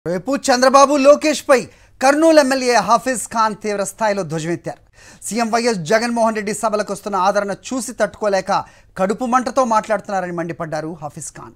రేపు చంద్రబాబు లోకేష్ పై కర్నూలు ఎమ్మెల్యే హాఫీజ్ ఖాన్ తీవ్ర స్థాయిలో ధ్వజమెత్తారు సీఎం వైఎస్ జగన్మోహన్ రెడ్డి సభలకు వస్తున్న ఆదరణ చూసి తట్టుకోలేక కడుపు మంటతో మాట్లాడుతున్నారని మండిపడ్డారు హాఫీజ్ ఖాన్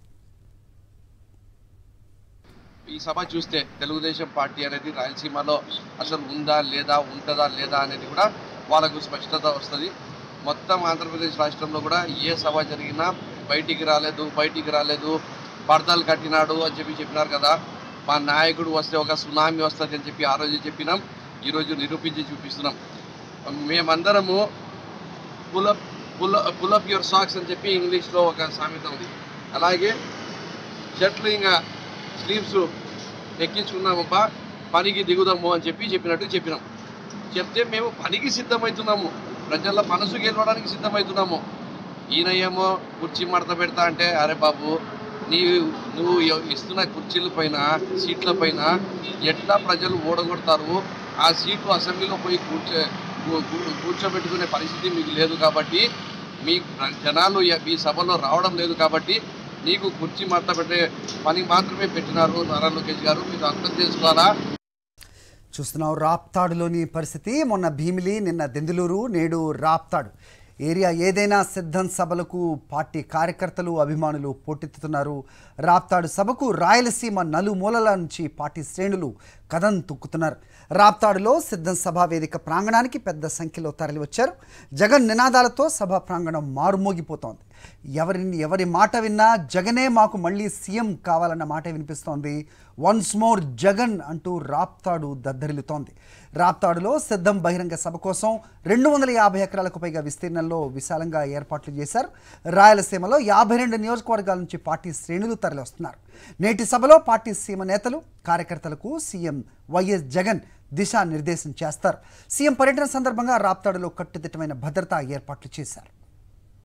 ఈ సభ చూస్తే తెలుగుదేశం పార్టీ అనేది రాయలసీమలో అసలు ఉందా లేదా ఉంటుందా లేదా అనేది కూడా వాళ్ళకు స్పష్టత వస్తుంది మొత్తం ఆంధ్రప్రదేశ్ రాష్ట్రంలో కూడా ఏ సభ జరిగినా బయటికి రాలేదు బయటికి రాలేదు పరదాలు కట్టినాడు అని చెప్పి చెప్పినారు కదా మా నాయకుడు వస్తే ఒక సునామీ వస్తుంది అని చెప్పి ఆ రోజు చెప్పినాం ఈరోజు నిరూపించి చూపిస్తున్నాం మేమందరము pull up pull pull up your socks అని చెప్పి ఇంగ్లీష్లో ఒక సామెత ఉంది అలాగే షర్ట్లు ఇంకా స్లీవ్స్ ఎక్కించుకున్నామబ్బా పనికి దిగుదాము అని చెప్పి చెప్పినట్టు చెప్పినాం చెప్తే మేము పనికి సిద్ధమవుతున్నాము ప్రజల మనసు గెలవడానికి సిద్ధమవుతున్నాము ఈయన ఏమో కుర్చీ మడత పెడతా అంటే అరే బాబు నీ నువ్వు ఎ- ఇస్తున్న కుర్చీల పైన సీట్ల పైన ఎట్లా ప్రజలు ఓడగొడతారు ఆ సీట్లు అసెంబ్లీలో పోయి కూర్చో కూ- కూ- కూర్చోబెట్టుకునే పరిస్థితి మీకు లేదు కాబట్టి మీ జనాలు ఎ- మీ సభలో రావడం లేదు కాబట్టి నీకు కుర్చీ మడత పెట్టే పని మాత్రమే పెట్టినారు నారా లోకేష్ గారు మీరు అర్థం చేసుకోవాలా చూస్తున్నాం రాప్తాడులోని పరిస్థితి మొన్న భీమిలి నిన్న దెందులూరు నేడు రాప్తాడు ఏరియా ఏదైనా సిద్ధం సభలకు పార్టీ కార్యకర్తలు అభిమానులు పోటెత్తుతున్నారు రాప్తాడు సభకు రాయలసీమ నలుమూలల నుంచి పార్టీ శ్రేణులు కథం తొక్కుతున్నారు రాప్తాడులో సిద్ధం సభా వేదిక ప్రాంగణానికి పెద్ద సంఖ్యలో తరలివచ్చారు జగన్ నినాదాలతో సభా ప్రాంగణం మారుమోగిపోతోంది ఎవరిని ఎవరి మాట విన్నా జగనే మాకు మళ్ళీ సీఎం కావాలన్న మాట వినిపిస్తోంది వన్స్ మోర్ జగన్ అంటూ రాప్తాడు దద్దరిల్లుతోంది రాప్తాడులో సిద్ధం బహిరంగ సభ కోసం రెండు వందల యాభై ఎకరాలకు పైగా విస్తీర్ణంలో విశాలంగా ఏర్పాట్లు చేశారు రాయలసీమలో యాభై రెండు నియోజకవర్గాల నుంచి పార్టీ శ్రేణులు తరలివస్తున్నారు నేటి సభలో పార్టీ సీమ నేతలు కార్యకర్తలకు సీఎం వైఎస్ జగన్ దిశానిర్దేశం చేస్తారు సీఎం పర్యటన సందర్భంగా రాప్తాడులో కట్టుదిట్టమైన భద్రతా ఏర్పాట్లు చేశారు